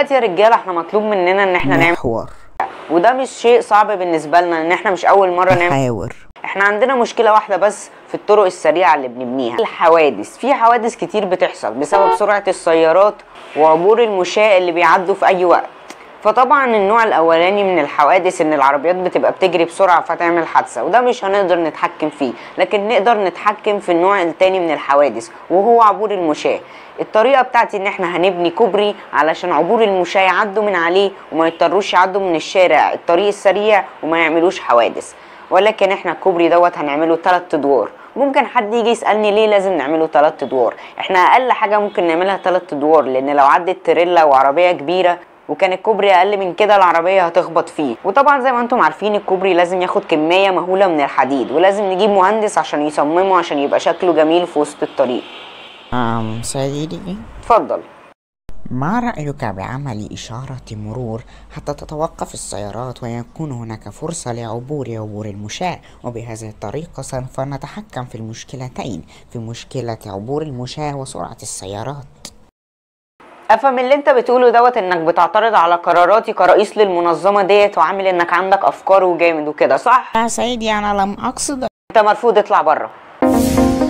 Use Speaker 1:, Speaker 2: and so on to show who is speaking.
Speaker 1: دلوقتي يا رجاله احنا مطلوب مننا ان احنا نعمل
Speaker 2: محور
Speaker 1: وده مش شيء صعب بالنسبه لنا ان احنا مش اول مره نعمل
Speaker 2: محاور
Speaker 1: احنا عندنا مشكله واحده بس في الطرق السريعه اللي بنبنيها الحوادث في حوادث كتير بتحصل بسبب سرعه السيارات وعبور المشاة اللي بيعدوا في اي وقت فطبعا النوع الاولاني من الحوادث ان العربيات بتبقى بتجري بسرعه فتعمل حادثه وده مش هنقدر نتحكم فيه لكن نقدر نتحكم في النوع التاني من الحوادث وهو عبور المشاة الطريقه بتاعتي ان احنا هنبني كوبري علشان عبور المشاة يعدوا من عليه وما يضطروش يعدوا من الشارع الطريق السريع وما يعملوش حوادث ولكن احنا الكوبري دوت هنعمله تلات ادوار ممكن حد يجي يسالني ليه لازم نعمله تلات ادوار احنا اقل حاجه ممكن نعملها تلات ادوار لان لو عدت تريلا وعربيه كبيره وكان الكوبري اقل من كده العربيه هتخبط فيه وطبعا زي ما انتم عارفين الكوبري لازم ياخد كميه مهوله من الحديد ولازم نجيب مهندس عشان يصممه عشان يبقى شكله جميل في وسط الطريق
Speaker 2: أم سيدي
Speaker 1: اتفضل
Speaker 2: ما رأيك بعمل إشارة مرور حتى تتوقف السيارات ويكون هناك فرصة لعبور عبور المشاة وبهذه الطريقة سوف نتحكم في المشكلتين في مشكلة عبور المشاة وسرعة السيارات
Speaker 1: افهم اللي انت بتقوله دوت انك بتعترض على قراراتي كرئيس للمنظمه ديت وعامل انك عندك افكار وجامد وكده صح
Speaker 2: يا سيدي أنا لم أقصد
Speaker 1: انت مرفوض اطلع بره